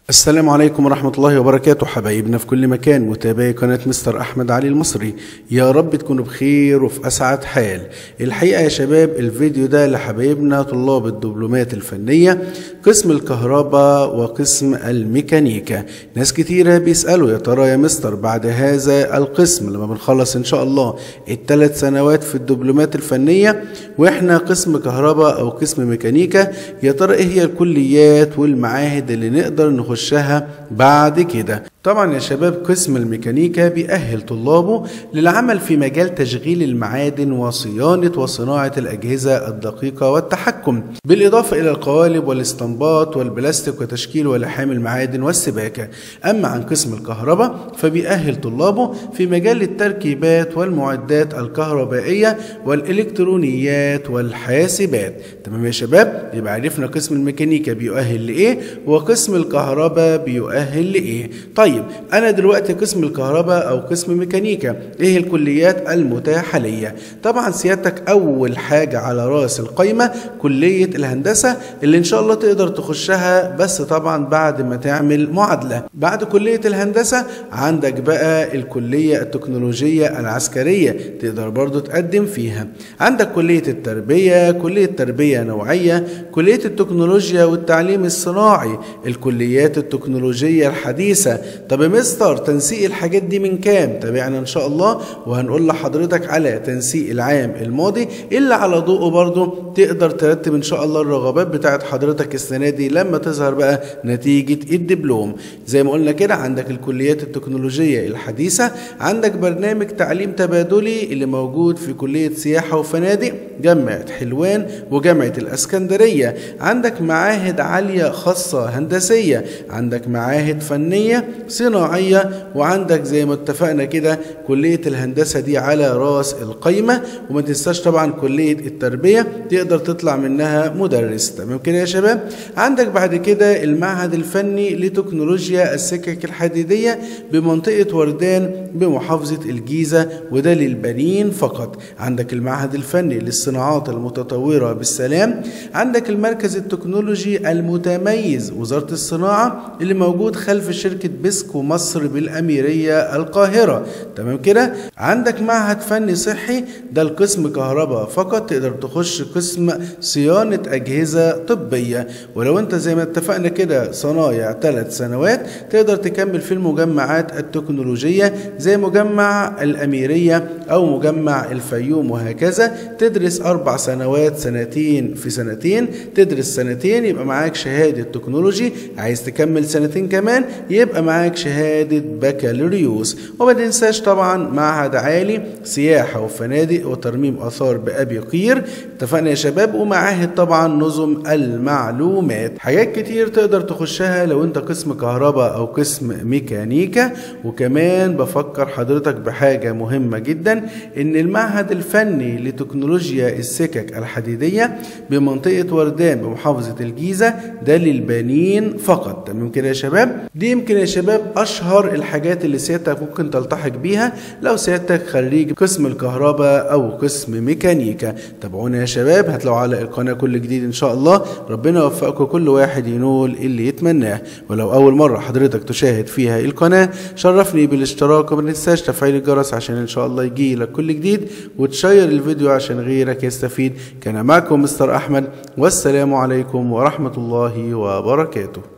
السلام عليكم ورحمة الله وبركاته حبايبنا في كل مكان متابعي قناة مستر أحمد علي المصري يا رب تكونوا بخير وفي أسعد حال الحقيقة يا شباب الفيديو ده لحبايبنا طلاب الدبلومات الفنية قسم الكهرباء وقسم الميكانيكا ناس كتيرة بيسألوا يا ترى يا مستر بعد هذا القسم لما بنخلص إن شاء الله الثلاث سنوات في الدبلومات الفنية وإحنا قسم كهرباء أو قسم ميكانيكا يا ترى إيه هي الكليات والمعاهد اللي نقدر نخش نخشها بعد كده طبعا يا شباب قسم الميكانيكا بيأهل طلابه للعمل في مجال تشغيل المعادن وصيانة وصناعة الأجهزة الدقيقة والتحكم بالإضافة إلى القوالب والاستنباط والبلاستيك وتشكيل ولحام المعادن والسباكة أما عن قسم الكهرباء فبيأهل طلابه في مجال التركيبات والمعدات الكهربائية والإلكترونيات والحاسبات تمام يا شباب يبقى عرفنا قسم الميكانيكا بيؤهل لإيه وقسم الكهرباء بيؤهل لإيه طيب انا دلوقتي قسم الكهرباء او قسم ميكانيكا ايه الكليات المتاحه ليا طبعا سيادتك اول حاجه على راس القايمه كليه الهندسه اللي ان شاء الله تقدر تخشها بس طبعا بعد ما تعمل معادله بعد كليه الهندسه عندك بقى الكليه التكنولوجيه العسكريه تقدر برضو تقدم فيها عندك كليه التربيه كليه تربيه نوعيه كليه التكنولوجيا والتعليم الصناعي الكليات التكنولوجيه الحديثه طب يا مستر تنسيق الحاجات دي من كام تابعنا ان شاء الله وهنقول لحضرتك على تنسيق العام الماضي اللي على ضوءه برضه تقدر ترتب ان شاء الله الرغبات بتاعت حضرتك السنه دي لما تظهر بقى نتيجه الدبلوم زي ما قلنا كده عندك الكليات التكنولوجيه الحديثه عندك برنامج تعليم تبادلي اللي موجود في كليه سياحه وفنادق جامعه حلوان وجامعه الاسكندريه عندك معاهد عاليه خاصه هندسيه عندك معاهد فنيه صناعية وعندك زي ما اتفقنا كده كلية الهندسة دي على راس القايمة وما تنساش طبعا كلية التربية تقدر تطلع منها مدرس تمام كده يا شباب عندك بعد كده المعهد الفني لتكنولوجيا السكك الحديدية بمنطقة وردان بمحافظة الجيزة وده للبنين فقط عندك المعهد الفني للصناعات المتطورة بالسلام عندك المركز التكنولوجي المتميز وزارة الصناعة اللي موجود خلف شركة بيسكو مصر بالأميرية القاهرة تمام كده عندك معهد فني صحي ده القسم كهرباء فقط تقدر تخش قسم صيانة أجهزة طبية ولو أنت زي ما اتفقنا كده صنايع ثلاث سنوات تقدر تكمل في المجمعات التكنولوجية زي مجمع الأميرية أو مجمع الفيوم وهكذا تدرس أربع سنوات سنتين في سنتين تدرس سنتين يبقى معاك شهادة تكنولوجي عايز تكمل سنتين كمان يبقى معاك شهادة بكالوريوس وما تنساش طبعا معهد عالي سياحة وفنادق وترميم آثار بأبي قير اتفقنا يا شباب ومعاهد طبعا نظم المعلومات حاجات كتير تقدر تخشها لو انت قسم كهرباء أو قسم ميكانيكا وكمان بفكر حضرتك بحاجة مهمة جدا ان المعهد الفني لتكنولوجيا السكك الحديدية بمنطقة وردان بمحافظة الجيزة ده للبنين فقط تمام كده يا شباب دي يمكن يا شباب اشهر الحاجات اللي سيادتك ممكن تلتحق بيها لو سيادتك خريج قسم الكهرباء او قسم ميكانيكا تابعونا يا شباب هتلاقوا على القناه كل جديد ان شاء الله ربنا يوفقكم كل واحد ينول اللي يتمناه ولو اول مره حضرتك تشاهد فيها القناه شرفني بالاشتراك وما تنساش تفعيل الجرس عشان ان شاء الله يجي لك كل جديد وتشير الفيديو عشان غيرك يستفيد كان معكم مستر احمد والسلام عليكم ورحمه الله وبركاته